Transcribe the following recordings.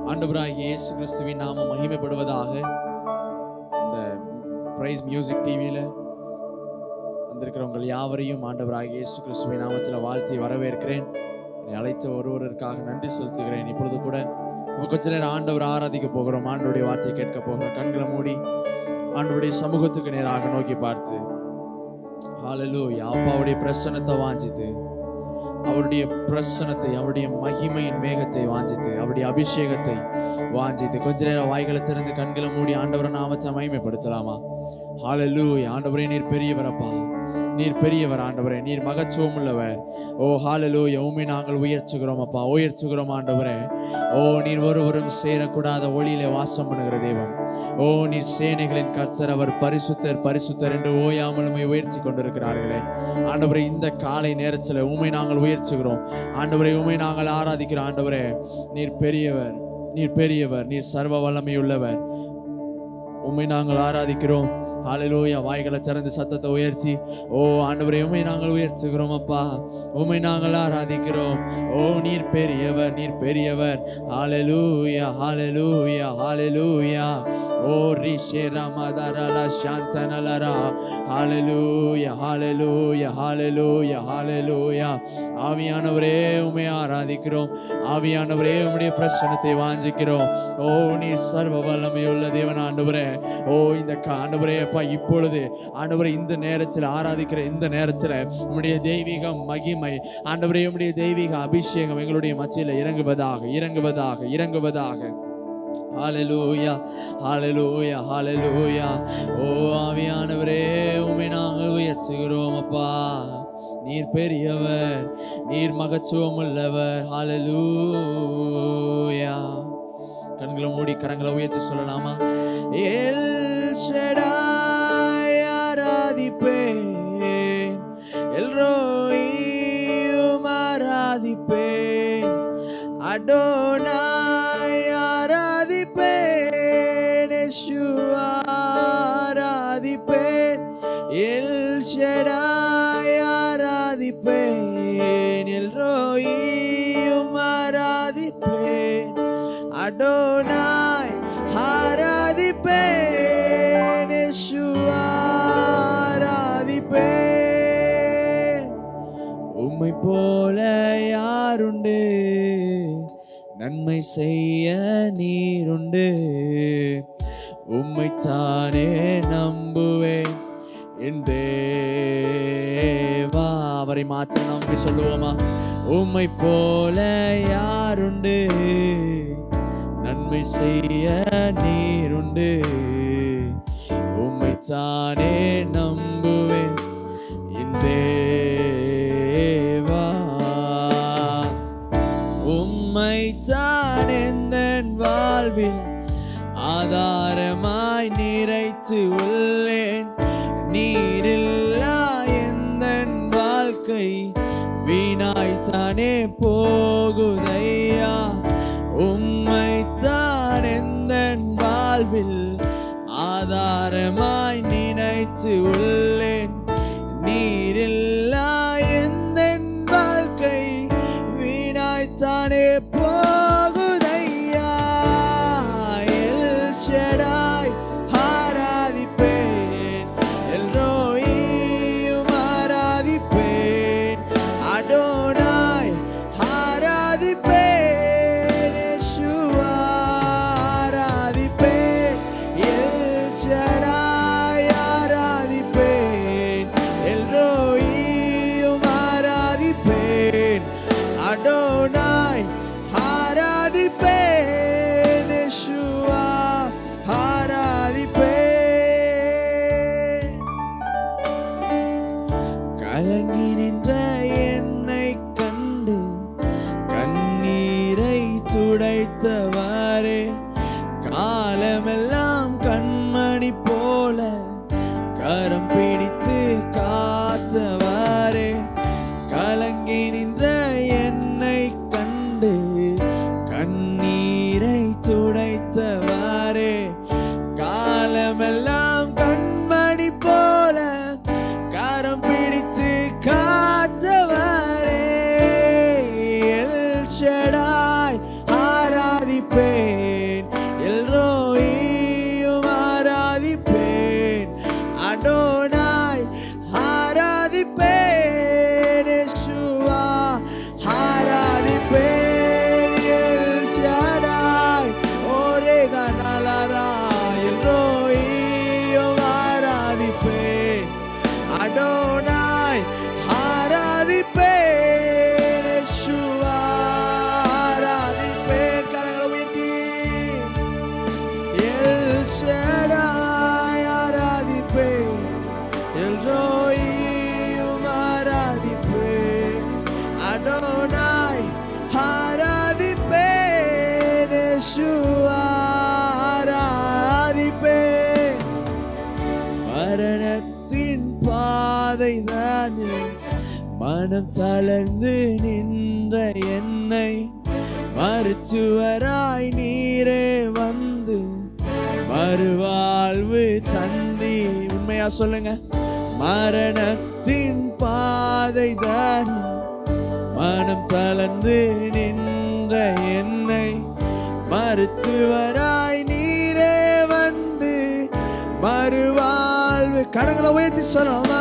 ஆண்டவராகிய இயேசு கிறிஸ்துவின் நாமம் மகிமைப்படுவதாக இந்த பிரைஸ் மியூசிக் டிவியில் வந்திருக்கிறவங்க யாவரையும் ஆண்டவராகிய இயேசு கிறிஸ்துவின் நாமத்தில் வாழ்த்தி வரவேற்கிறேன் என்னை அழைத்த ஒருவருக்காக நன்றி செலுத்துகிறேன் இப்பொழுது கூட நம்ம கொஞ்ச நேரம் ஆண்டவர் ஆராதிக்க போகிறோம் ஆண்டவருடைய வார்த்தையை கேட்க போகிறோம் கண்களை மூடி ஆண்டவருடைய சமூகத்துக்கு நேராக நோக்கி பார்த்து ஹalleluya அப்பாவுடைய பிரசன்னத்தை வாஞ்சித்து அவருடைய பிரசனத்தை அவருடைய மகிமையின் மேகத்தை வாஞ்சித்து அவருடைய அபிஷேகத்தை வாஞ்சித்து கொஞ்ச நேரம் வாய்களை திறந்து கண்களை மூடி ஆண்டவரை நாமத்தை மகிமைப்படுத்தலாமா ஹalleluya ஆண்டவரே நீர் பெரியவரப்பா நீர் பெரியவர் ஆண்டவரே நீர் மகத்துவம் உள்ளவர் ஓ ஹalleluya உம்மை நாங்கள் உயர்த்துகிறோம் அப்பா உயர்த்துகிறோம் ஆண்டவரே ஓ நீர் ஒருவரும் சேரக்கூடாத ஒளியிலே வாசம் பண்ணுகிற தெய்வம் ஓ நீர் சேனைகளின் கர்த்தர் அவர் பரிசுத்தர் பரிசுத்தர் என்று ஓயாமல் உம்மை உயர்த்தி கொண்டிருக்கிறார்களே ஆண்டவரே இந்த காலை நேரத்தில் உம்மை நாங்கள் உயர்த்துகிறோம் ஆண்டவரே உம்மை நாங்கள் ஆராதிக்கிறோம் ஆண்டவரே நீர் பெரியவர் நீர் பெரியவர் நீர் சர்வ வல்லமையுள்ளவர் உம்மை நாங்கள் ஆராதிக்கிறோம் ஹalleluya வாய்களை திறந்து சத்தத்தை உயர்த்தி ஓ ஆண்டவரே உம்மை நாங்கள் உயர்த்துகிறோம் அப்பா உம்மை நாங்கள் ஆராதிக்கிறோம் ஓ நீர் பெரியவர் நீர் பெரியவர் ஹalleluya ஹalleluya ஹalleluya ஓ ரிஷே ரமதரல சாந்தனலரா ஹalleluya ஹalleluya ஹalleluya ஹalleluya ஆவியானவரே உம்மை ஆராதிக்கிறோம் ஆவியானவரே உம்முடைய பிரசன்னத்தை வாஞ்சிக்கிறோம் ஓ நீ சர்வ வல்லமையுள்ள தேவன் ஆண்டவரே ஓ இந்த கா- ஆண்டவரே அப்பா இப்பொழுது ஆண்டவரே இந்த நேரத்தில் ஆராதிக்கிற இந்த நேரத்தில் உம்முடைய தெய்வீகம் மகிமை ஆண்டவரே உம்முடைய தெய்வீக அபிஷேகம் எங்களுடைய மத்தியில் இறங்குவதாக இறங்குவதாக இறங்குவதாக ஹalleluya ஹalleluya ஹalleluya ஓ ஆவியானவரே உம்மை நாங்கள் உயர்த்துகிறோம் அப்பா நீர் பெரியவர் நீர் மகத்துவம் உள்ளவர் ஹalleluya கண்களை மூடி கரங்களை உயர்த்தி சொல்லலாமா எல் ஷடாய் ஆராதிப்பேன் எல்ரோயும் ஆராதிப்பேன் அடோனாய் ஆராதிப்பேன் யெஷுவா ஆராதிப்பேன் எல் ஷடாய் ஆராதிப்பேன் எல்ரோயும் ஆராதிப்பேன் அடோனாய் ஆராதிப்பேன் யெஷுவா ஆராதிப்பேன் உம்மை போல யாருண்டு நன்மை செய்ய நீருண்டு உம்மைத்தானே நம்புவேன் என் தேவா அவரை மாற்ற நம்பி சொல்லுவோமா உம்மை போல யாருண்டு நன்மை செய்ய நீருண்டு உம்மைத்தானே நம்புவேன் என் தேவா உம்மைத்தான் எந்தன் வாழ்வில் ஆதாரமாய் நிறைத்து உள்ளேன் நீரில்லா எந்தன் வாழ்க்கை வீணாய்த்தானே போகுதையா உம்மைத்தான் எந்தன் வாழ்வில் ஆதாரமாய் நினைத்து உள்ளேன் நீரில்லா எந்தன் வாழ்க்கை வீணாய்த்தானே போகுதையா எல் ஷடாய் ஆராதிப்பேன் எல்ரோயும் ஆராதிப்பேன் அடோனாய் ஆராதிப்பேன் யெஷுவா ஆராதிப்பேன் எல் ஷடாய் ஆராதிப்பேன் எல்ரோயும் ஆராதிப்பேன் அடோனாய் ஆராதிப்பேன் யெஷுவா ஆராதிப்பேன் கலங்கி நின்ற என்னை கண்டு கண்ணீரை துடைத்தவாறே காலமெல்லாம் கண்மணி போல கரம் பிடித்து காத்தவாறே கலங்கி நின்ற என்னை கண்டு கண்ணீரை துடைத்தவாறே காலமெல்லாம் கண்மணி போல கரம் பிடித்து காத்தவரே எல் ஷடாய் ஆராதிப்பேன் இயேசுவா ஆராதிப்பேன் மரணத்தின் பாதை தானே மனம் தளர்ந்து நின்ற என்னை மருத்துவராய் நீரே வந்து மறுவாழ்வு தந்தி உண்மையா சொல்லுங்க மரணத்தின் பாதை தானே மனம் தளர்ந்து நின்ற என்னை மருத்துவராய் நீரே வந்து மறுவாழ்வு கரங்களை உயர்த்தி சொல்லமா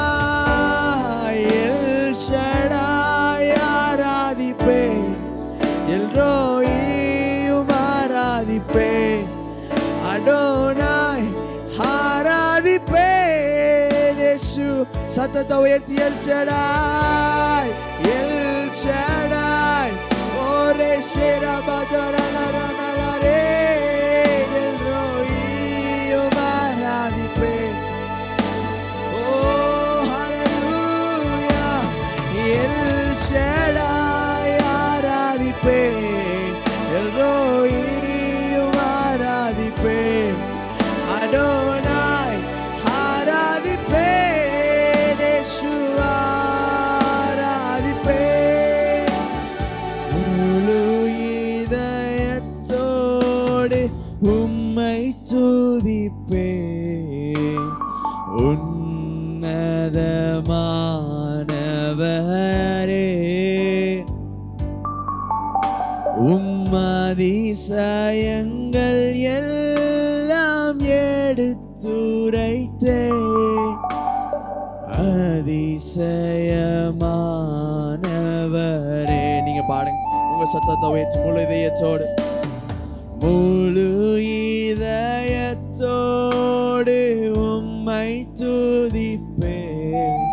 எல் ஷடாய் ஆராதிப்பேன் எல்ரோயும் ஆராதிப்பேன் அடோனாய் ஆராதிப்பேன் இயேசு சத்தத்தை உயர்த்தி எல் ஷடாய் எல் ஷடாய் ஓரே ஷேரபதரனரனரே எல்ரோயும் ஆராதிப்பேன் ஓ ஹalleluya எல் ஷடாய் ஆராதிப்பேன் எல்ரோயும் ஆராதிப்பேன் அடோனாய் ஆராதிப்பேன் இயேசு ஆராதிப்பேன் முழு இதயத்தோடு உம்மை துதிப்பேன் உன்னதமானவரே உம்மதிசயங்கள் எல்லாம் எடுத்துரைத்தே அதிசயமானவரே நீங்க பாடுங்க உங்க சத்தத்தை உயர்த்தி முழு இதயத்தோடு முழு இதயத்தோடு உம்மை துதிப்பேன்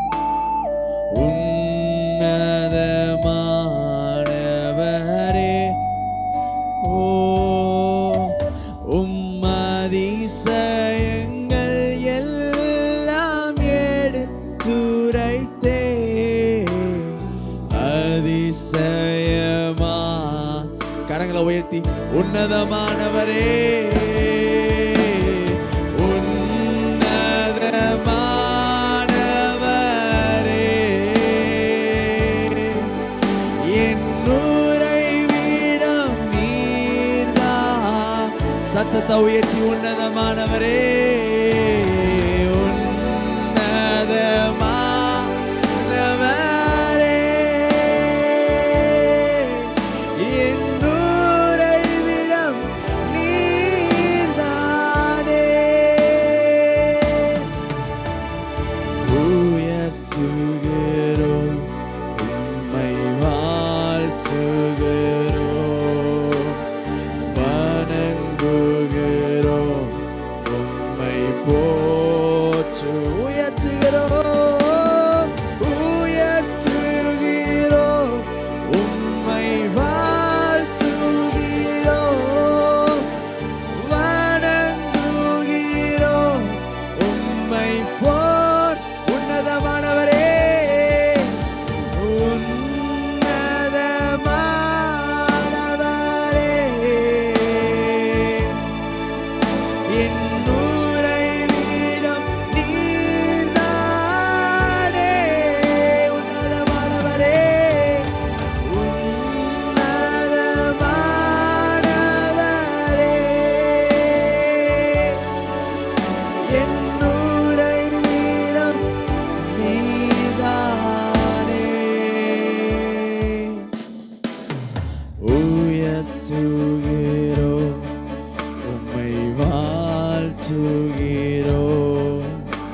உன்னதமானவரே ஓ உம்மதிசயங்கள் எல்லாம் எடுத்துரைத்தே அதிசயமா கரங்களை உயர்த்தி உன்னதமானவரே உன்னதமானவரே என் உறைவிடம் நீர்தான் சத்தத்தை உயர்த்தி உன்னதமானவரே உன்னதமானவரே என் உறைவிடம் நீர்தானே உயர்த்துகிறோம் உம்மை வாழ்த்துகிறோம் வணங்குகிறோம் உம்மை போற்று உயர்த்துகிறோம் உயர்த்துகிறோம் உம்மை வாழ்த்துகிறோம் வணங்குகிறோம் உம்மை போர் உன்னதமானவரே உன்னதமானவரே என் உறைவிடம் நீர்தானே உன்னதமானவரே உன்னதமானவரே என் உறைவிடம் நீர்தானே உயர்த்துகிறோம் உம்மை வாழ்த்துகிறோம்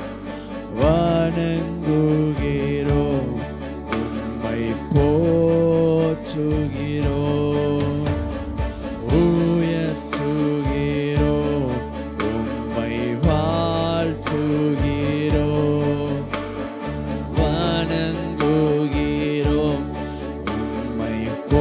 வணங்குகிறோம் உம்மை போற்றுகிறோம் உயர்த்துகிறோம் உம்மை வாழ்த்துகிறோம் வணங்குகிறோம் உம்மை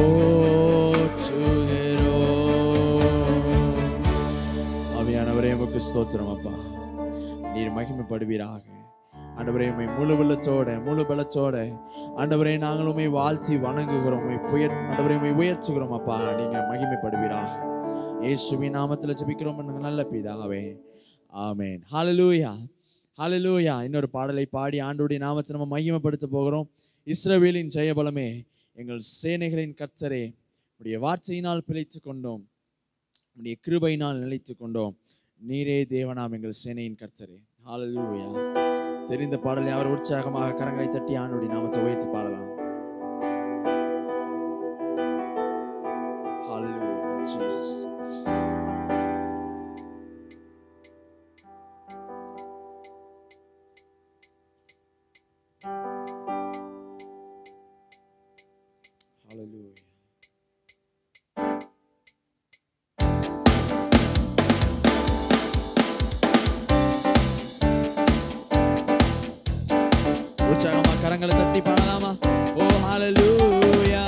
போற்றுகிறோம் ஆவியானவரே உமக்கு ஸ்தோத்திரம் அப்பா நீர் மகிமைப்படுவீராக ஆண்டவரே உம்மை முழு வெள்ளத்தோட முழு பலத்தோட ஆண்டவரே நாங்கள் உம்மை வாழ்த்தி வணங்குகிறோம் உம்மை புயர் ஆண்டவரே உம்மை உயர்த்துகிறோம் அப்பா நீங்க மகிமைப்படுவீராக இயேசுவின் நாமத்தில் ஜெபிக்கிறோம் எங்கள் நல்ல பிதாவே ஆமென் ஹalleluya ஹalleluya இன்னொரு பாடலை பாடி ஆண்டவருடைய நாமத்தை நம்ம மகிமைப்படுத்த போகிறோம் இஸ்ரவேலின் ஜெயபலமே எங்கள் சேனைகளின் கர்த்தரே உடைய வார்த்தையினால் பிழைத்து கொண்டோம் உடைய கிருபையினால் நிலைத்து கொண்டோம் நீரே தேவனாம் எங்கள் சேனையின் கர்த்தரே ஹalleluya தெரிந்த பாடலை அவர் உற்சாகமாக கரங்களை தட்டி ஆண்டுடைய நாமத்தை உயர்த்தி பாடலாம் Hallelujah, Jesus. Hallelujah. உற்சாகமா கரங்களை தட்டி பாடலாமா ஓ ஹalleluya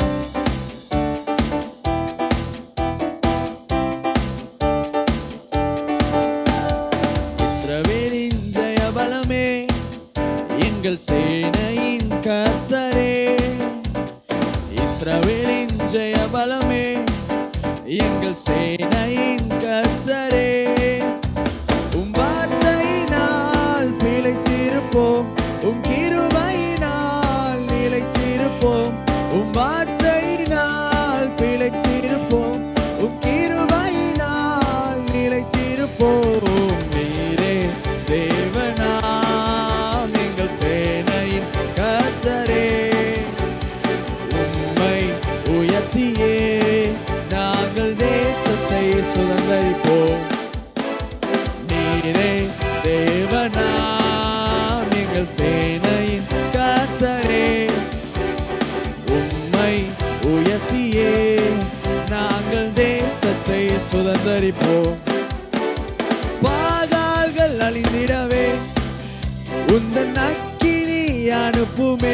இஸ்ரவேலின் ஜெயபலமே எங்கள் சேனையின் கர்த்தரே இஸ்ரவேலின் ஜெயபலமே எங்கள் சேனையின் கர்த்தரே உம் வார்த்தையினால் பிழைத்திருப்போம் உம் கிருபையினால் நிலைத்திருப்போம் உம் வார்த்தையினால் பிழைத்திருப்போம் உம் கிருபையினால் நிலைத்திருப்போம் நீரே தேவனாம் எங்கள் சேனையின் கர்த்தரே உம்மை உயர்த்தியே நாங்கள் தேசத்தை சுதந்தரிப்போம் நீரே தேவனாம் எங்கள் சேனையின் கர்த்தரே உம்மை உயர்த்தியே நாங்கள் தேசத்தை சுதந்தரிப்போம் பாகால்கள் அழிந்திடவே உந்தன் அக்கினி அனுப்புமே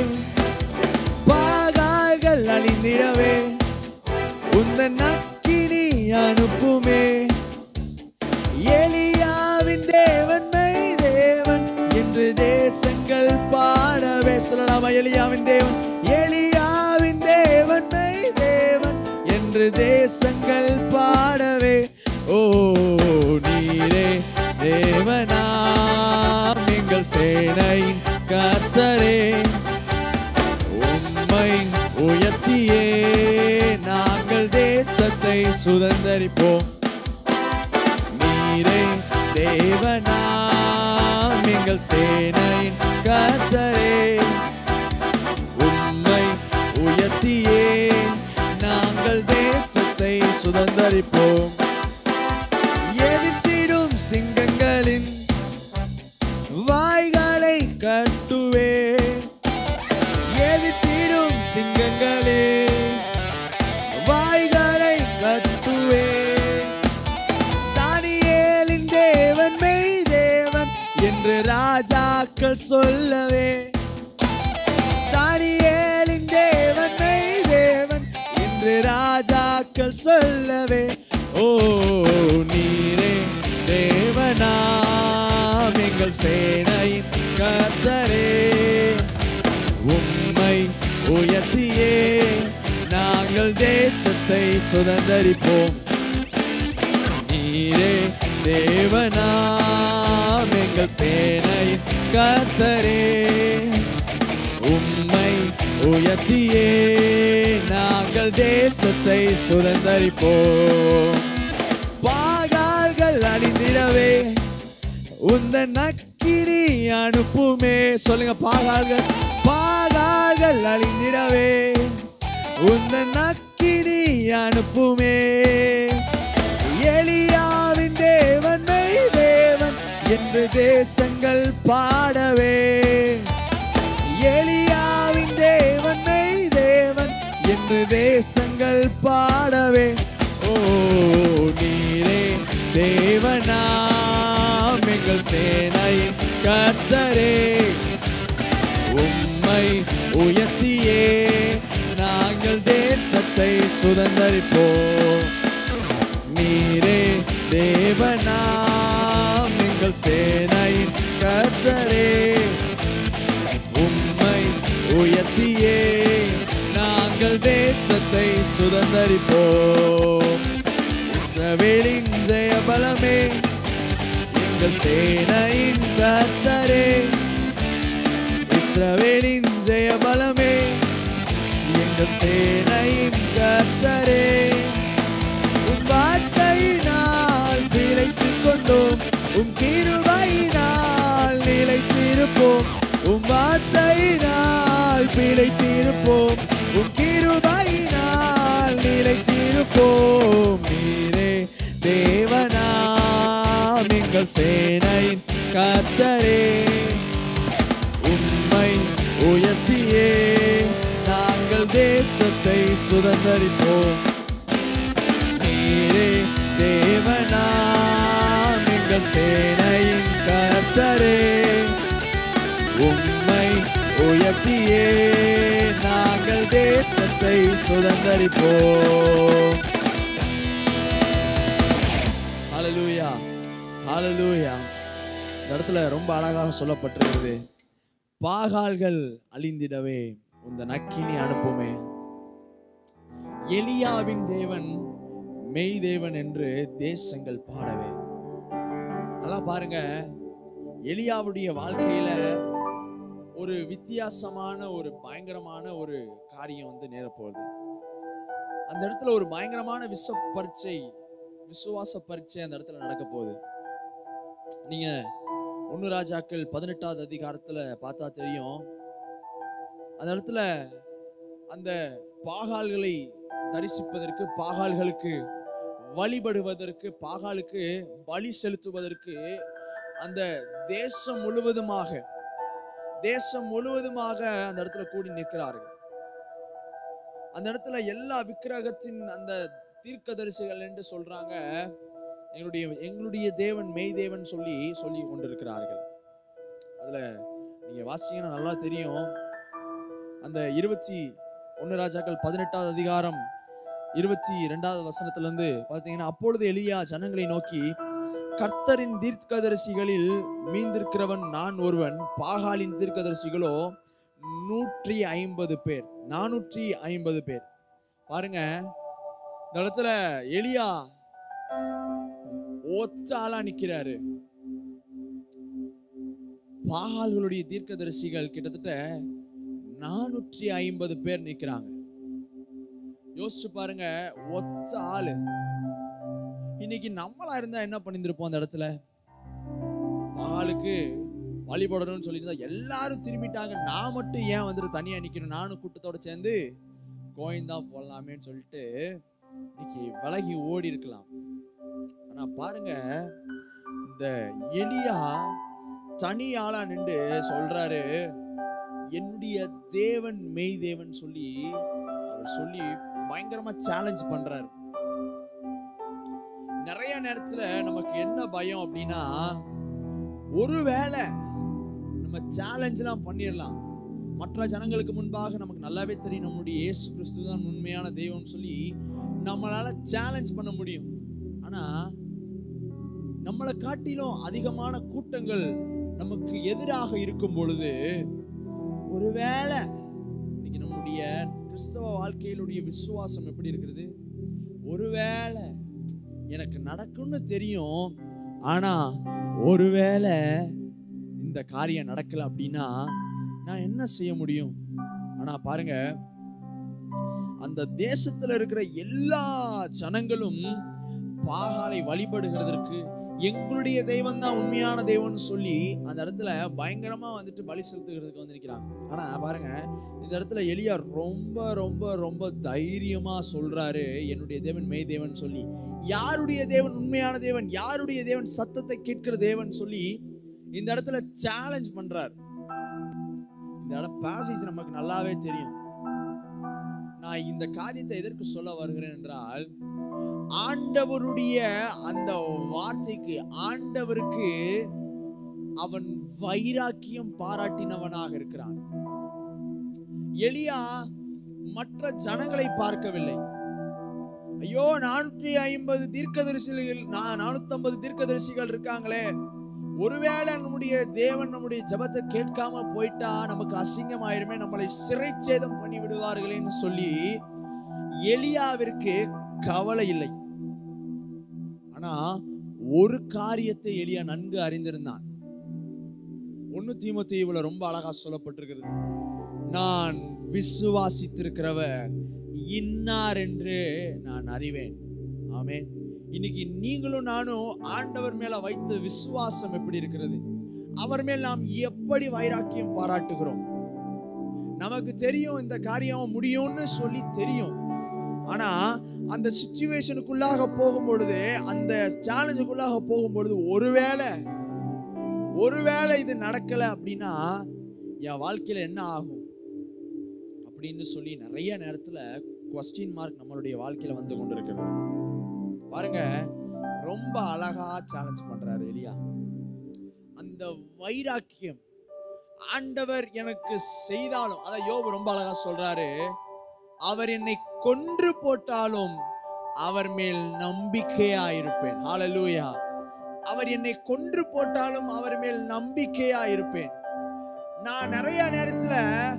பாகால்கள் அழிந்திடவே உந்தன் அக்கினி அனுப்புமே எலியாவின் தேவன் மெய் தேவன் என்று தேசங்கள் பாடவே சொல்லலாமா எலியாவின் தேவன் எலியாவின் தேவன் மெய் தேவன் என்று தேசங்கள் பாடவே ஓ நீரே தேவனாம் எங்கள் சேனையின் கர்த்தரே உம்மை உயர்த்தியே நாங்கள் தேசத்தை சுதந்தரிப்போம் நீரே தேவனாம் எங்கள் சேனையின் கர்த்தரே உம்மை உயர்த்தியே நாங்கள் தேசத்தை சுதந்தரிப்போம் எதிர்த்திடும் சிங்கங்களின் வாய்களை கட்டுவே எதிர்த்திடும் சிங்கங்களே வாய்களை கட்டுவே தானியேலின் தேவன் மெய் தேவன் என்று ராஜாக்கள் சொல்லவே தானியேலின் தேவன் மெய் தேவன் என்று ராஜாக்கள் சொல்லவே ஓ நீரே தேவனாம் எங்கள் சேனையின் கர்த்தரே உம்மை உயர்த்தியே நாங்கள் தேசத்தை சுதந்தரிப்போம் நீரே தேவனாம் எங்கள் சேனையின் கர்த்தரே உம்மை உயர்த்தியே நாங்கள் தேசத்தை சுதந்தரிப்போம் பாகால்கள் அணிந்திடவே உந்த நக்கினி அனுப்புமே சொல்லுங்க பாகால்கள் பாகால்கள் அழிந்திடவே உந்த நக்கினி அனுப்புமே எலியாவின் தேவன் மெய் தேவன் என்று தேசங்கள் பாடவே எலியாவின் தேவன் மெய் தேவன் என்று தேசங்கள் பாடவே ஓ நீரே தேவனாம் எங்கள் சேனையின் கர்த்தரே உம்மை உயர்த்தியே நாங்கள் தேசத்தை சுதந்தரிப்போம் நீரே தேவனாம் எங்கள் சேனையின் கர்த்தரே உம்மை உயர்த்தியே நாங்கள் தேசத்தை சுதந்தரிப்போம் இஸ்ரவேலின் ஜெயபலமே எங்கள் சேனையின் கர்த்தரே இஸ்ரவேலின் ஜெயபலமே எங்கள் சேனையின் கர்த்தரே உம் வார்த்தையினால் பிழைத்துக் கொண்டோம் உம் கிருபையினால் நிலைத்திருப்போம் உம் வார்த்தையினால் பிழைத்திருப்போம் உம் கிருபையினால் நிலைத்திருப்போம் நீரே தேவனாம் எங்கள் சேனையின் கர்த்தரே உம்மை உயர்த்தியே நாங்கள் தேசத்தை சுதந்தரிப்போம் நீரே தேவனாம் எங்கள் சேனையின் கர்த்தரே உம்மை உயர்த்தியே நாங்கள் தேசத்தை சுதந்தரிப்போம் ஹalleluya ஹalleluya இந்த இடத்துல ரொம்ப அழகாக சொல்லப்பட்டிருக்குது பாகால்கள் அழிந்திடவே இந்த நக்கினி அனுப்புமே எலியாவின் தேவன் மெய் தேவன் என்று தேசங்கள் பாடவே நல்லா பாருங்க எலியாவுடைய வாழ்க்கையில ஒரு வித்தியாசமான ஒரு பயங்கரமான ஒரு காரியம் வந்து நேரப்போகுது அந்த இடத்துல ஒரு பயங்கரமான விச பரீட்சை விசுவாச பரீட்சை அந்த இடத்துல நடக்க போகுது நீங்க ஒன்னு ராஜாக்கள் பதினெட்டாவது அதிகாரத்துல பார்த்தா தெரியும் அந்த இடத்துல அந்த பாகால்களை தரிசிப்பதற்கு பாகால்களுக்கு வழிபடுவதற்கு பாகாலுக்கு பலி செலுத்துவதற்கு அந்த தேசம் முழுவதுமாக தேசம் முழுவதுமாக அந்த இடத்துல கூடி நிற்கிறார்கள் அந்த இடத்துல எல்லா விக்கிரகத்தின் அந்த தீர்க்கதரிசிகள் என்று சொல்றாங்க எங்களுடைய எங்களுடைய தேவன் மெய் தேவன் சொல்லி சொல்லி கொண்டிருக்கிறார்கள் அதுல நீங்க வாசிங்கன்னா நல்லா தெரியும் அந்த இருபத்தி ஒன்னு ராஜாக்கள் பதினெட்டாவது அதிகாரம் இருபத்தி ரெண்டாவது வசனத்துல இருந்து பாத்தீங்கன்னா அப்பொழுது எலியா ஜனங்களை நோக்கி கர்த்தரின் தீர்க்கதரிசிகளில் மீந்திருக்கிறவன் நான் ஒருவன் பாகாலின் தீர்க்கதரிசிகளோ நூற்றி ஐம்பது பேர் நானூற்றி ஐம்பது பேர் பாருங்க இந்த இடத்துல எலியா ஒத்த ஆளா நிக்கிறாரு பாகால்களுடைய தீர்க்கதரிசிகள் கிட்டத்தட்ட நானூற்றி ஐம்பது பேர் நிக்கிறாங்க யோசிச்சு பாருங்க ஒத்த ஆளு இன்னைக்கு நம்மளா இருந்தா என்ன பண்ணியிருப்போம் அந்த இடத்துல பாலுக்கு வழிபடணும்னு சொல்லியிருந்தா எல்லாரும் திரும்பிட்டாங்க நான் மட்டும் ஏன் வந்துட்டு தனியா நிக்கணும் நானும் கூட்டத்தோட சேர்ந்து கோயந்தா போடலாமேன்னு சொல்லிட்டு இன்னைக்கு விலகி ஓடி இருக்கலாம் ஆனா பாருங்க இந்த எலியா தனி ஆளா நின்று சொல்றாரு என்னுடைய தேவன் மெய் தேவன் சொல்லி அவர் சொல்லி பயங்கரமா சேலஞ்ச் பண்றாரு நிறைய நேரத்துல நமக்கு என்ன பயம் அப்படின்னா ஒருவேளை நம்ம சேலஞ்செலாம் பண்ணிடலாம் மற்ற ஜனங்களுக்கு முன்பாக நமக்கு நல்லாவே தெரியும் நம்முடைய இயேசு கிறிஸ்து தான் உண்மையான தெய்வம்னு சொல்லி நம்மளால சேலஞ்ச் பண்ண முடியும் ஆனா நம்மளை காட்டிலும் அதிகமான கூட்டங்கள் நமக்கு எதிராக இருக்கும் பொழுது ஒருவேளை இன்னைக்கு நம்முடைய கிறிஸ்தவ வாழ்க்கையிலுடைய விசுவாசம் எப்படி இருக்கிறது ஒருவேளை எனக்கு நடக்கும்னு தெரியும் ஆனா ஒருவேளை இந்த காரியம் நடக்கல அப்படின்னா நான் என்ன செய்ய முடியும் ஆனா பாருங்க அந்த தேசத்துல இருக்கிற எல்லா ஜனங்களும் பாகாலை வழிபடுகிறதற்கு எங்களுடைய தெய்வம் தான் உண்மையான தெய்வம்னு சொல்லி அந்த இடத்துல பயங்கரமா வந்துட்டு பலி செலுத்துகிறதுக்கு வந்து நிக்கிறாங்க ஆனா பாருங்க இந்த இடத்துல எலியா ரொம்ப ரொம்ப ரொம்ப தைரியமா சொல்றாரு என்னுடைய தேவன் மெய் தேவன் சொல்லி யாருடைய தேவன் உண்மையான தேவன் யாருடைய தேவன் சத்தத்தை கேட்கிற தேவன் சொல்லி இந்த இடத்துல சேலஞ்ச் பண்றார் இந்த இடம் பேசேஜ் நமக்கு நல்லாவே தெரியும் நான் இந்த காரியத்தை எதற்கு சொல்ல வருகிறேன் என்றால் ஆண்டவருடைய அந்த வார்த்தைக்கு ஆண்டவருக்கு அவன் வைராக்கியம் பாராட்டினவனாக இருக்கிறான் எலியா மற்ற ஜனங்களை பார்க்கவில்லை ஐயோ நானூற்றி ஐம்பது தீர்க்கதரிசிகள் நானூத்தி ஐம்பது தீர்க்கதரிசிகள் இருக்காங்களே ஒருவேளை நம்முடைய தேவன் நம்முடைய ஜபத்தை கேட்காம போயிட்டா நமக்கு அசிங்கமாயிருமே நம்மளை சிறைச்சேதம் பண்ணி விடுவார்களேன்னு சொல்லி எலியாவிற்கு கவலை இல்லை ஆனா ஒரு காரியத்தை எலியா நன்கு அறிந்திருந்தான் ஒன்னு தீமோத்தேயுவுல ரொம்ப அழகா சொல்லப்பட்டிருக்கிறது நான் விசுவாசித்திருக்கிறவர் இன்னார் என்று நான் அறிவேன் ஆமென் இன்னைக்கு நீங்களும் நானும் ஆண்டவர் மேல வைத்த விசுவாசம் எப்படி இருக்கிறது அவர் மேல் நாம் எப்படி வைராக்கியம் பாராட்டுகிறோம் நமக்கு தெரியும் இந்த காரியம் முடியும்னு சொல்லி தெரியும் ஆனா அந்த சுச்சுவேஷனுக்குள்ளாக போகும்பொழுது அந்த சேலஞ்சுக்குள்ளாக போகும்பொழுது ஒருவேளை ஒருவேளை இது நடக்கல அப்படின்னா என் வாழ்க்கையில என்ன ஆகும் அப்படின்னு சொல்லி நிறைய நேரத்துல கொஸ்டின் மார்க் நம்மளுடைய வாழ்க்கையில வந்து கொண்டிருக்கிறது பாருங்க ரொம்ப அழகா சேலஞ்ச் பண்றாரு எலியா அந்த வைராக்கியம் ஆண்டவர் எனக்கு செய்தாலும் அதான் யோபு ரொம்ப அழகா சொல்றாரு அவர் என்னை கொன்று போட்டாலும் அவர் மேல் நம்பிக்கையா இருப்பேன் ஹalleluya அவர் என்னை கொன்று போட்டாலும் அவர் மேல் நம்பிக்கையா இருப்பேன் நான் நிறைய நேரத்துல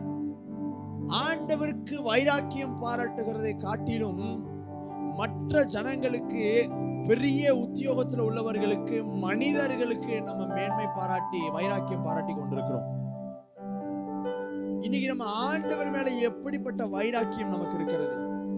ஆண்டவருக்கு வைராக்கியம் பாராட்டுகிறதை காட்டிலும் மற்ற ஜனங்களுக்கு பெரிய உத்தியோகத்துல உள்ளவர்களுக்கு மனிதர்களுக்கு நம்ம மேன்மை பாராட்டி வைராக்கியம் பாராட்டி கொண்டிருக்கிறோம் இன்னைக்கு நம்ம ஆண்டவர் மேல எப்படிப்பட்ட வைராக்கியம் நமக்கு இருக்கிறது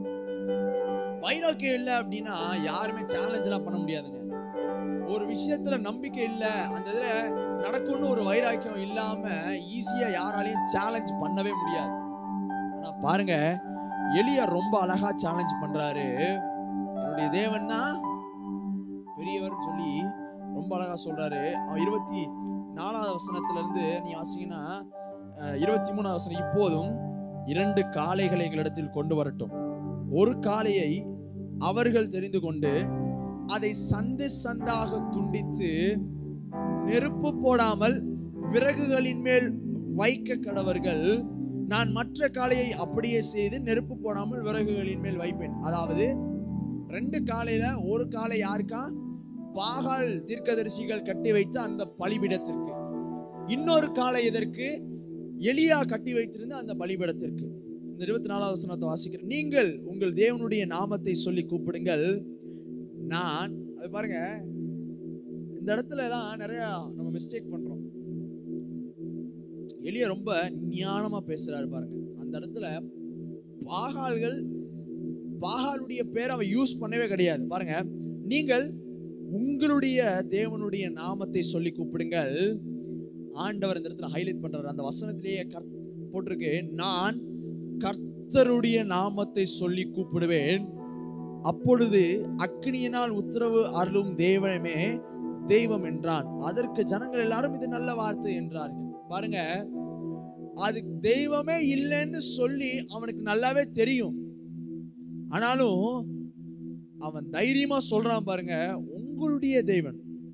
வைராக்கியம் இல்லை அப்படின்னா யாருமே சேலஞ்ச் எல்லாம் பண்ண முடியாதுங்க ஒரு விஷயத்துல நம்பிக்கை இல்ல அந்த இதுல நடக்கும்னு ஒரு வைராக்கியம் இல்லாம ஈஸியா யாராலையும் சேலஞ்ச் பண்ணவே முடியாது ஆனா பாருங்க எலியா ரொம்ப அழகா சேலஞ்ச் பண்றாரு என்னுடைய தேவன்னா பெரியவர் சொல்லி ரொம்ப அழகா சொல்றாரு அவன் இருபத்தி நாலாவது வசனத்துல இருந்து நீ வாசிங்கன்னா அஹ், இருபத்தி மூணாவது வசனம் இப்போதும் இரண்டு காளைகளை எங்களிடத்தில் கொண்டு வரட்டும் ஒரு காளையை அவர்கள் தெரிந்து கொண்டு அதை சந்து சந்தாக துண்டித்து நெருப்பு போடாமல் விறகுகளின் மேல் வைக்க கடவர்கள் நான் மற்ற காளையை அப்படியே செய்து நெருப்பு போடாமல் விறகுகளின் மேல் வைப்பேன் அதாவது ரெண்டு காலையில ஒரு காலை யாருக்கா பாகால் தீர்க்கதரிசிகள் கட்டி வைத்த அந்த பலிபிடத்திற்கு இன்னொரு காலை எதற்கு எலியா கட்டி வைத்திருந்த அந்த பலிபிடத்திற்கு இந்த இருபத்தி நாலாவது வசனத்தை வாசிக்கிறேன் நீங்கள் உங்கள் தேவனுடைய நாமத்தை சொல்லி கூப்பிடுங்கள் நான் அது பாருங்க இந்த இடத்துல தான் நிறைய நம்ம மிஸ்டேக் பண்றோம் எலியா ரொம்ப ஞானமா பேசுறாரு பாருங்க அந்த இடத்துல பாகால்கள் பாகாலுடைய பேரை அவன் யூஸ் பண்ணவே கிடையாது பாருங்க நீங்கள் உங்களுடைய தேவனுடைய நாமத்தை சொல்லி கூப்பிடுங்கள் ஆண்டவர் இந்த இடத்துல ஹைலைட் பண்றாரு அந்த வசனத்திலேயே கர்த் போட்டிருக்கு நான் கர்த்தருடைய நாமத்தை சொல்லி கூப்பிடுவேன் அப்பொழுது அக்னியினால் உத்தரவு அருளும் தேவனமே தெய்வம் என்றான் அதற்கு ஜனங்கள் எல்லாரும் இது நல்ல வார்த்தை என்றார்கள் பாருங்க அது தெய்வமே இல்லைன்னு சொல்லி அவனுக்கு நல்லாவே தெரியும் ஆனாலும் அவன் தைரியமா சொல்றான் பாருங்க உங்களுடைய தேவன்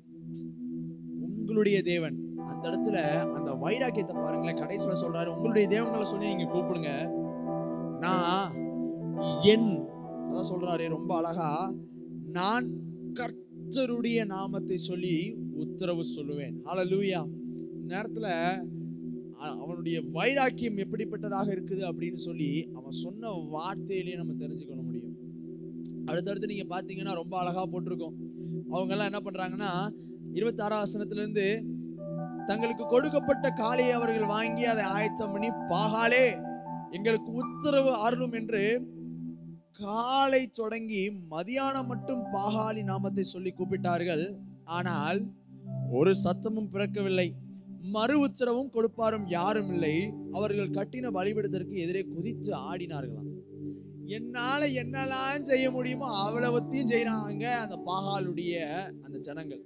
உங்களுடைய தேவன் அந்த இடத்துல அந்த வைராக்கியத்தை பாருங்களேன் கடைசியில சொல்றாரு உங்களுடைய தேவங்களை சொல்லி நீங்க கூப்பிடுங்க நான் என் அதான் சொல்றாரு ரொம்ப அழகா நான் கர்த்தருடைய நாமத்தை சொல்லி உத்தரவு சொல்லுவேன் ஹalleluya இந்த நேரத்துல அ- அவனுடைய வைராக்கியம் எப்படிப்பட்டதாக இருக்குது அப்படின்னு சொல்லி அவன் சொன்ன வார்த்தையிலேயே நம்ம தெரிஞ்சுக்கொள்ள முடியும் அடுத்தடுத்து நீங்க பாத்தீங்கன்னா ரொம்ப அழகா போட்டிருக்கோம் அவங்க எல்லாம் என்ன பண்றாங்கன்னா இருபத்தாறாம் வசனத்துல இருந்து தங்களுக்கு கொடுக்கப்பட்ட காளையை அவர்கள் வாங்கி அதை ஆயத்தம் பண்ணி பாகாலே எங்களுக்கு உத்தரவு அருளும் என்று காலை தொடங்கி மதியானம் மட்டும் பாகாலி நாமத்தை சொல்லி கூப்பிட்டார்கள் ஆனால் ஒரு சத்தமும் பிறக்கவில்லை மறு உத்தரவும் கொடுப்பாரும் யாரும் இல்லை அவர்கள் கட்டின பலிபிடத்திற்கு எதிரே குதித்து ஆடினார்களாம் என்னால என்னெல்லாம் செய்ய முடியுமோ அவ்வளவத்தையும் செய்றாங்க அந்த பாகாலுடைய அந்த ஜனங்கள்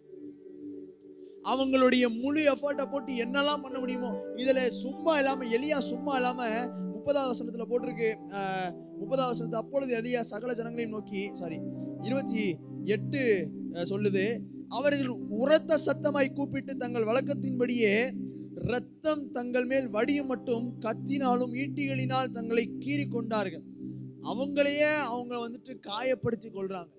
அவங்களுடைய முழு எஃபர்ட்டை போட்டு என்னெல்லாம் பண்ண முடியுமோ இதுல சும்மா இல்லாம எலியா சும்மா இல்லாம முப்பதாவது வசனத்துல போட்டிருக்கு ஆஹ், முப்பதாவது வசனத்து அப்பொழுது எலியா சகல ஜனங்களையும் நோக்கி சாரி இருபத்தி எட்டு அஹ், சொல்லுது அவர்கள் உரத்த சத்தமாய் கூப்பிட்டு தங்கள் வழக்கத்தின்படியே இரத்தம் தங்கள் மேல் வடியும் மட்டும் கத்தினாலும் ஈட்டிகளினால் தங்களை கீறி கொண்டார்கள் அவங்களையே அவங்க வந்துட்டு காயப்படுத்தி கொள்றாங்க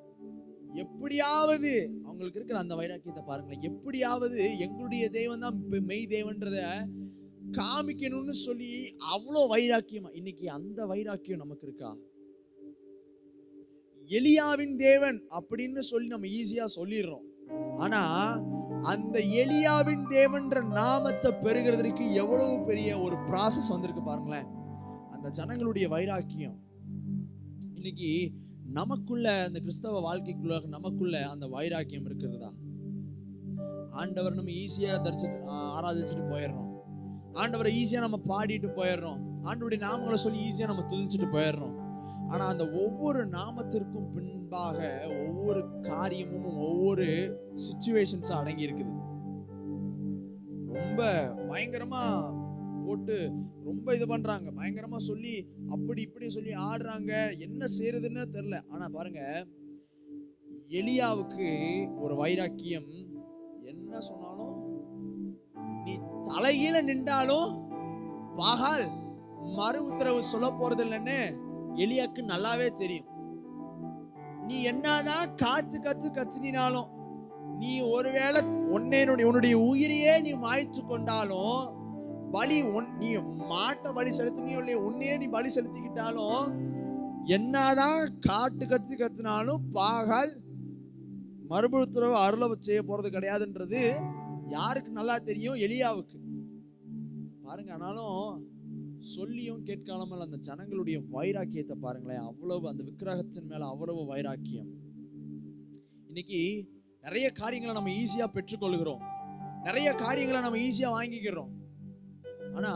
எப்படியாவது அவங்களுக்கு இருக்கிற அந்த வைராக்கியத்தை பாருங்களேன் எப்படியாவது எங்களுடைய தெய்வம் தான் மெய் தெய்வன்றத காமிக்கணும்னு சொல்லி அவ்வளோ வைராக்கியமா இன்னைக்கு அந்த வைராக்கியம் நமக்கு இருக்கா எலியாவின் தேவன் அப்படின்னு சொல்லி நம்ம ஈஸியா சொல்லிடுறோம் ஆனா அந்த எலியாவின் தேவன்ற நாமத்தை பெறுகிறதுக்கு எவ்வளவு பெரிய ஒரு ப்ராசஸ் வந்திருக்கு பாருங்களேன் அந்த ஜனங்களுடைய வைராக்கியம் இன்னைக்கு நமக்குள்ள அந்த கிறிஸ்தவ வாழ்க்கைக்குள்ள நமக்குள்ள அந்த வைராக்கியம் இருக்கிறதா ஆண்டவர் நம்ம ஈஸியா தரிசிட்டு ஆ- ஆராதிச்சுட்டு போயிடுறோம் ஆண்டவரை ஈஸியா நம்ம பாடிட்டு போயிடுறோம் ஆண்டவருடைய நாமங்களை சொல்லி ஈஸியா நம்ம துதிச்சுட்டு போயிடுறோம் ஆனா அந்த ஒவ்வொரு நாமத்திற்கும் பின்பாக ஒவ்வொரு காரியமும் ஒவ்வொரு சுச்சுவேஷன்ஸும் அடங்கி இருக்குது ரொம்ப பயங்கரமா போட்டு ரொம்ப இது பண்றாங்க பயங்கரமா சொல்லி அப்படி இப்படி சொல்லி ஆடுறாங்க என்ன செய்யறதுன்னு தெரியல ஆனா பாருங்க எலியாவுக்கு ஒரு வைராக்கியம் என்ன சொன்னாலும் நீ தலைகீழ நின்றாலும் பாகால் மறு உத்தரவு சொல்ல போறது இல்லைன்னு எலியாக்கு நல்லாவே தெரியும் நீ என்னதான் காத்து கத்து கத்துனினாலும் நீ ஒருவேளை உன்னை உன்னுடைய உயிரையே நீ மாய்த்து கொண்டாலும் பலி உன் நீ மாட்டை பலி செலுத்தினியோ இல்லையோ உன்னையே நீ பலி செலுத்திக்கிட்டாலும் என்னதான் காட்டு கத்து கத்துனாலும் பாகால் மறுபடி உத்தரவு அருள செய்ய போறது கிடையாதுன்றது யாருக்கு நல்லா தெரியும் எலியாவுக்கு பாருங்க ஆனாலும் சொல்லியும் கேட்காமல் அந்த ஜனங்களுடைய வைராக்கியத்தை பாருங்களேன் அவ்வளவு அந்த விக்கிரகத்தின் மேல அவ்வளவு வைராக்கியம் இன்னைக்கு நிறைய காரியங்களை நம்ம ஈஸியா பெற்றுக்கொள்கிறோம் நிறைய காரியங்களை நம்ம ஈஸியா வாங்கிக்கிறோம் ஆனா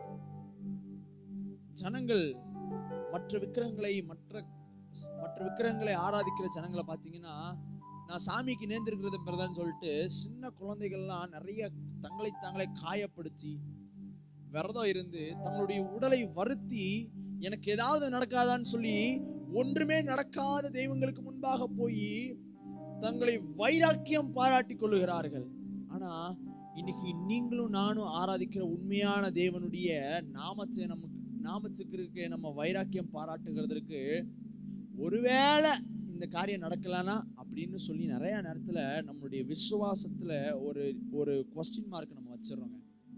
ஜனங்கள் மற்ற விக்கிரகங்களை மற்ற மற்ற விக்கிரகங்களை ஆராதிக்கிற ஜனங்களை பார்த்தீங்கன்னா நான் சாமிக்கு நேர்ந்திருக்கிறது பிரதன்னு சொல்லிட்டு சின்ன குழந்தைகள்லாம் நிறைய தங்களை தாங்களே காயப்படுத்தி விரதம் இருந்து தங்களுடைய உடலை வருத்தி எனக்கு ஏதாவது நடக்காதான்னு சொல்லி ஒன்றுமே நடக்காத தெய்வங்களுக்கு முன்பாக போய் தங்களை வைராக்கியம் பாராட்டி கொள்ளுகிறார்கள் ஆனா இன்னைக்கு நீங்களும் நானும் ஆராதிக்கிற உண்மையான தேவனுடைய நாமத்தை நமக்கு நாமத்துக்கு இருக்க நம்ம வைராக்கியம் பாராட்டுகிறதுக்கு ஒருவேளை இந்த காரியம் நடக்கலனா அப்படின்னு சொல்லி நிறைய நேரத்துல நம்மளுடைய விசுவாசத்துல ஒரு ஒரு கொஸ்டின் மார்க் நம்ம வச்சிடுறோங்க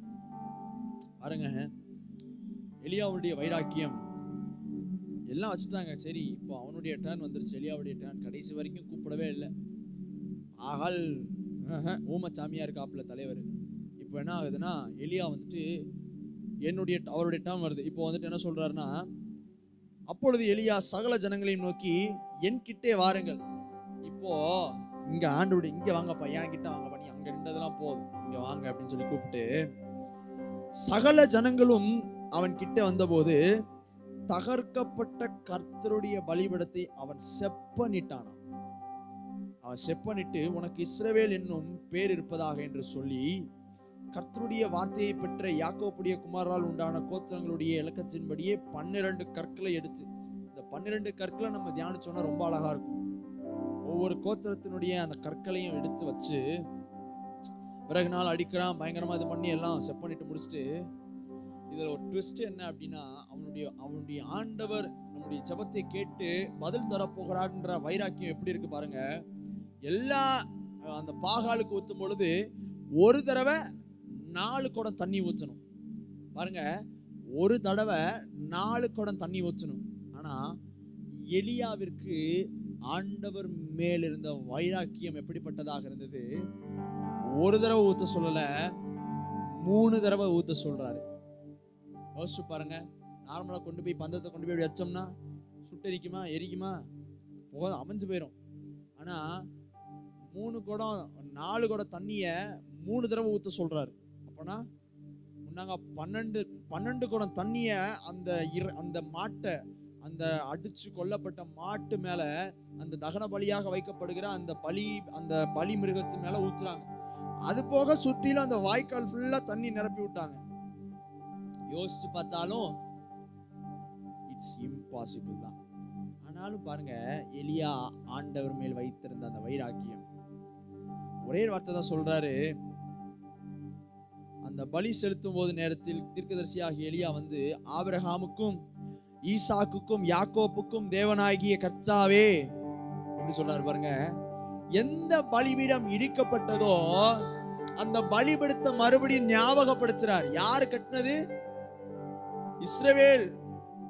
பாருங்க எலியாவுடைய வைராக்கியம் எல்லாம் வச்சுட்டாங்க சரி இப்போ அவனுடைய டர்ன் வந்துருச்சு எலியாவுடைய டர்ன் கடைசி வரைக்கும் கூப்பிடவே இல்லை ஆகால் ஆஹ், ஊமச்சாமியா இருக்காப்புல தலைவர் இப்போ என்ன ஆகுதுன்னா எலியா வந்துட்டு என்னுடைய அவருடைய டர்ன் வருது இப்போ வந்துட்டு என்ன சொல்றாருன்னா அப்பொழுது எலியா சகல ஜனங்களையும் நோக்கி என் கிட்டே வாருங்கள் இப்போ இங்க ஆண்டோட இங்க வாங்கப்பா என் கிட்ட வாங்கப்பா நீ அங்க நின்றதெல்லாம் போதும் இங்க வாங்க அப்படின்னு சொல்லி கூப்பிட்டு சகல ஜனங்களும் அவன் கிட்ட வந்தபோது தகர்க்கப்பட்ட கர்த்தருடைய பலிபடத்தை அவன் செப்பனிட்டானாம் அவன் செப்பனிட்டு உனக்கு இஸ்ரவேல் என்னும் பேர் இருப்பதாக என்று சொல்லி கர்த்தருடைய வார்த்தையை பெற்ற யாக்கோப்புடைய குமாரால் உண்டான கோத்திரங்களுடைய இலக்கத்தின்படியே பன்னிரண்டு கற்களை எடுத்து இந்த பன்னிரண்டு கற்களை நம்ம தியானிச்சோன்னா ரொம்ப அழகா இருக்கும் ஒவ்வொரு கோத்திரத்தினுடைய அந்த கற்களையும் எடுத்து வச்சு பிறகு நாள் அடிக்கிறான் பயங்கரமா இது பண்ணி எல்லாம் செட் பண்ணிட்டு முடிச்சுட்டு இதுல ஒரு ட்விஸ்ட் என்ன அப்படின்னா அவனுடைய அவனுடைய ஆண்டவர் நம்முடைய ஜெபத்தை கேட்டு பதில் தரப்போகிறார்ன்ற வைராக்கியம் எப்படி இருக்கு பாருங்க எல்லா அஹ், அந்த பாகாலுக்கு ஊத்தும் பொழுது ஒரு தடவை நாலு குடம் தண்ணி ஊற்றணும் பாருங்க ஒரு தடவை நாலு குடம் தண்ணி ஊற்றணும் ஆனா எலியாவிற்கு ஆண்டவர் மேல் இருந்த வைராக்கியம் எப்படிப்பட்டதாக இருந்தது ஒரு தடவை ஊத்த சொல்லல மூணு தடவை ஊத்த சொல்றாரு யோசிச்சு பாருங்க நார்மலா கொண்டு போய் பந்தத்தை கொண்டு போய் இப்படி வச்சோம்னா சுட்டெரிக்குமா எரிக்குமா போக அமைஞ்சு போயிடும் ஆனா மூணு குடம் நாலு குடம் தண்ணிய மூணு தடவை ஊத்த சொல்றாரு அப்பனா முன்னாங்க பன்னெண்டு பன்னெண்டு குடம் தண்ணிய அந்த இர- அந்த மாட்டை அந்த அடிச்சு கொல்லப்பட்ட மாட்டு மேல அந்த தகன பலியாக வைக்கப்படுகிற அந்த பலி அந்த பலி மிருகத்து மேல ஊத்துறாங்க அது போக சுற்றிலும் அந்த வாய்க்கால் ஃபுல்லா தண்ணி நிரப்பி விட்டாங்க யோசிச்சு பார்த்தாலும் இட்ஸ் இம்பாசிபிள் தான் ஆனாலும் பாருங்க எலியா ஆண்டவர் மேல் வைத்திருந்த அந்த வைராக்கியம் ஒரே ஒரு வார்த்தை தான் சொல்றாரு அந்த பலி செலுத்தும் போது நேரத்தில் தீர்க்கதரிசியாகிய எலியா வந்து ஆபிரகாமுக்கும் ஈசாக்குக்கும் யாக்கோப்புக்கும் தேவனாகிய கர்த்தாவே எப்படி சொல்றாரு பாருங்க எந்த பலிபீடம் இடிக்கப்பட்டதோ அந்த பலிபீடத்தை மறுபடியும் ஞாபகப்படுத்துறார் யாரு கட்டினது இஸ்ரவேல்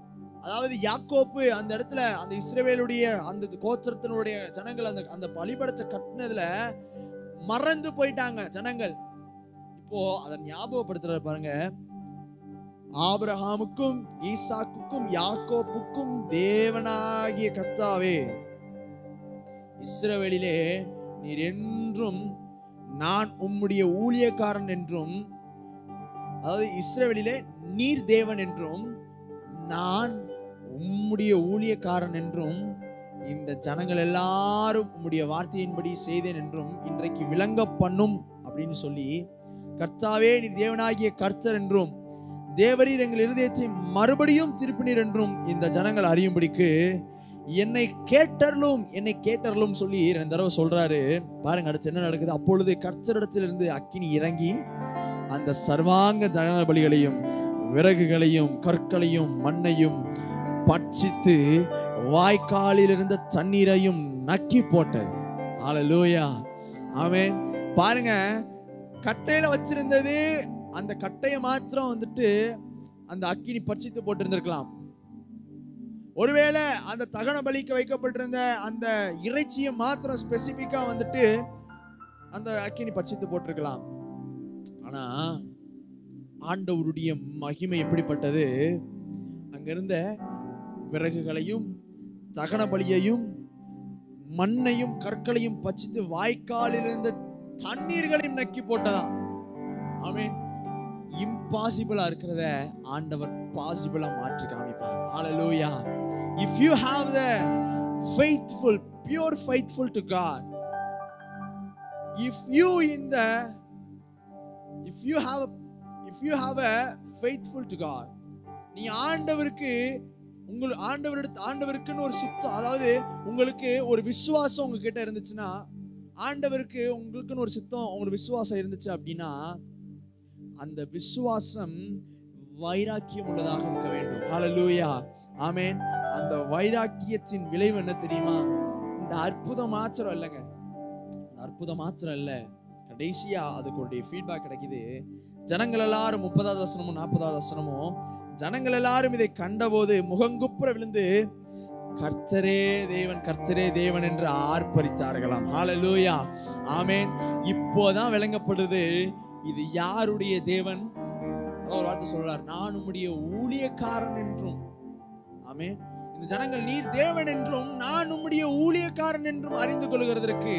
அதாவது யாக்கோப்பு அந்த இடத்துல அந்த இஸ்ரவேலுடைய அந்த கோத்திரத்தினுடைய ஜனங்கள் அந்த அந்த பலிபடத்தை கட்டினதுல மறந்து போயிட்டாங்க ஜனங்கள் இப்போ அதை ஞாபகப்படுத்துறத பாருங்க ஆபிரகாமுக்கும் ஈசாக்குக்கும் யாக்கோப்புக்கும் தேவனாகிய கர்த்தாவே இஸ்ரவேலிலே நீர் என்றும் நான் உம்முடைய ஊழியக்காரன் என்றும் அதாவது இஸ்ரவேலிலே நீர் தேவன் என்றும் நான் உம்முடைய ஊழியக்காரன் என்றும் இந்த ஜனங்கள் எல்லாரும் உம்முடைய வார்த்தையின்படி செய்தேன் என்றும் இன்றைக்கு விளங்க பண்ணும் அப்படின்னு சொல்லி கர்த்தாவே நீர் தேவனாகிய கர்த்தர் என்றும் தேவரீர் எங்கள் இருதயத்தை மறுபடியும் திருப்பினீர் என்றும் இந்த ஜனங்கள் அறியும்படிக்கு என்னை கேட்டர்லும் என்னை கேட்டர்லும் சொல்லி ரெண்டு தடவை சொல்றாரு பாருங்க அடுத்து என்ன நடக்குது அப்பொழுது கர்த்தரிடத்திலிருந்து அக்கினி இறங்கி அந்த சர்வாங்க தகன பலிகளையும் விறகுகளையும் கற்களையும் மண்ணையும் பட்சித்து வாய்க்காலில் இருந்த தண்ணீரையும் நக்கி போட்டது ஹalleluya ஆமென் பாருங்க கட்டையில வச்சிருந்தது அந்த கட்டையை மாத்திரம் வந்துட்டு அந்த அக்கினி பட்சித்து போட்டிருந்திருக்கலாம் ஒருவேளை அந்த தகன பலிக்கு வைக்கப்பட்டிருந்த அந்த இறைச்சியை மாத்திரம் ஸ்பெசிஃபிக்கா வந்துட்டு அந்த அக்கினி பட்சித்து போட்டிருக்கலாம் ஆனா ஆண்டவருடைய மகிமை எப்படிப்பட்டது அங்கிருந்த விறகுகளையும் தகன பலியையும் மண்ணையும் கற்களையும் பச்சித்து வாய்க்காலில் இருந்த தண்ணீர்களையும் நக்கி போட்டதாம் ஆமென் இம்பாசிபிளா இருக்கிறத ஆண்டவர் பாசிபிளா மாற்றி காமிப்பார் ஹalleluya if you have the faithful pure faithful to god if you in the if you have a, if you have a faithful to god நீ ஆண்டவருக்கு உங்கள் ஆண்டவரிடத்து ஆண்டவருக்குன்னு ஒரு சித்தம் அதாவது உங்களுக்கு ஒரு விசுவாசம் உங்ககிட்ட இருந்துச்சுன்னா ஆண்டவருக்கு உங்களுக்குன்னு ஒரு சித்தம் ஒரு விசுவாசம் இருந்துச்சு அப்படின்னா அந்த விசுவாசம் வைராக்கியம் உள்ளதாக இருக்க வேண்டும் ஹalleluya ஆமென் அந்த வைராக்கியத்தின் விளைவு என்ன தெரியுமா இந்த அற்புதம் மாத்திரம் இல்லைங்க இந்த அற்புதம் மாத்திரம் இல்ல கடைசியா அதுக்கு ஃபீட்பேக் கிடைக்குது ஜனங்கள் எல்லாரும் முப்பதாவது வசனமும் நாற்பதாவது வசனமும் ஜனங்கள் எல்லாரும் இதை கண்டபோது முகங்குப்புற விழுந்து கர்த்தரே தேவன் கர்த்தரே தேவன் என்று ஆர்ப்பரித்தார்களாம் ஹalleluya ஆமென் இப்போதான் விளங்கப்படுது இது யாருடைய தேவன் அதான் ஒரு வார்த்தை சொல்றார் நான் உம்முடைய ஊழியக்காரன் என்றும் ஆமென் இந்த ஜனங்கள் நீர் தேவன் என்றும் நான் உம்முடைய ஊழியக்காரன் என்றும் அறிந்து கொள்கிறதற்கு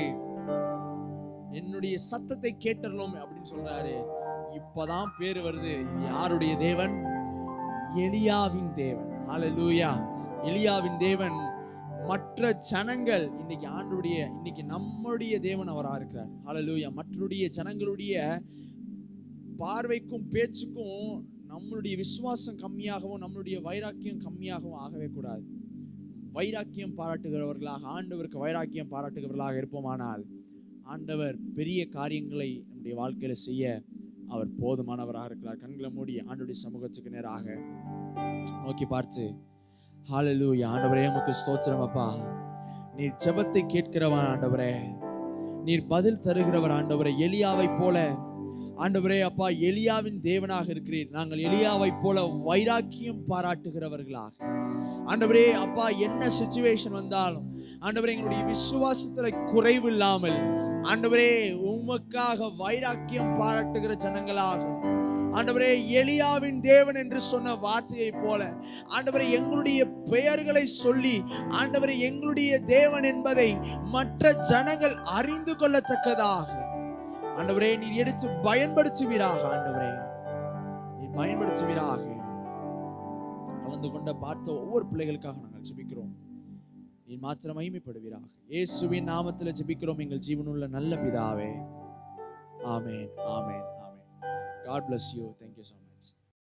என்னுடைய சத்தத்தை கேட்டறலும் அப்படின்னு சொல்றாரு இப்பதான் பேரு வருது இது யாருடைய தேவன் எலியாவின் தேவன் ஹalleluya எலியாவின் தேவன் மற்ற ஜனங்கள் இன்னைக்கு ஆண்டுடைய இன்னைக்கு நம்முடைய தேவன் அவரா இருக்கிறார் ஹalleluya மற்றடைய ஜனங்களுடைய பார்வைக்கும் பேச்சுக்கும் நம்மளுடைய விசுவாசம் கம்மியாகவும் நம்மளுடைய வைராக்கியம் கம்மியாகவும் ஆகவே கூடாது வைராக்கியம் பாராட்டுகிறவர்களாக ஆண்டவருக்கு வைராக்கியம் பாராட்டுகிறவர்களாக இருப்போமானால் ஆண்டவர் பெரிய காரியங்களை நம்முடைய வாழ்க்கையில செய்ய அவர் போதுமானவராக இருக்கிறார் கண்களை மூடி ஆண்டுடைய சமூகத்துக்கு நேராக நோக்கி பார்த்து ஹalleluya ஆண்டவரே உமக்கு ஸ்தோத்திரம் அப்பா நீர் ஜெபத்தை கேட்கிறவன் ஆண்டவரே நீர் பதில் தருகிறவர் ஆண்டவரே எலியாவை போல ஆண்டவரே அப்பா எலியாவின் தேவனாக இருக்கிறீர் நாங்கள் எலியாவை போல வைராக்கியம் பாராட்டுகிறவர்களாக ஆண்டவரே அப்பா என்ன சுச்சுவேஷன் வந்தாலும் ஆண்டவரே எங்களுடைய விசுவாசத்துல குறைவு இல்லாமல் ஆண்டவரே உமக்காக வைராக்கியம் பாராட்டுகிற ஜனங்களாக ஆண்டவரே எலியாவின் தேவன் என்று சொன்ன வார்த்தையை போல ஆண்டவரே எங்களுடைய பெயர்களை சொல்லி ஆண்டவரே எங்களுடைய தேவன் என்பதை மற்ற ஜனங்கள் அறிந்து கொள்ளத்தக்கதாக ஆண்டவரே நீர் எடுத்து பயன்படுத்துவீராக ஆண்டவரே நீர் பயன்படுத்துவீராக கலந்து கொண்ட பார்த்த ஒவ்வொரு பிள்ளைகளுக்காக நாங்கள் ஜெபிக்கிறோம் நீர் மாத்திரம் மகிமைப்படுவீராக இயேசுவின் நாமத்தில் ஜெபிக்கிறோம் எங்கள் ஜீவனுள்ள நல்ல பிதாவே ஆமென் ஆமென் ஆமென் God bless you thank you so much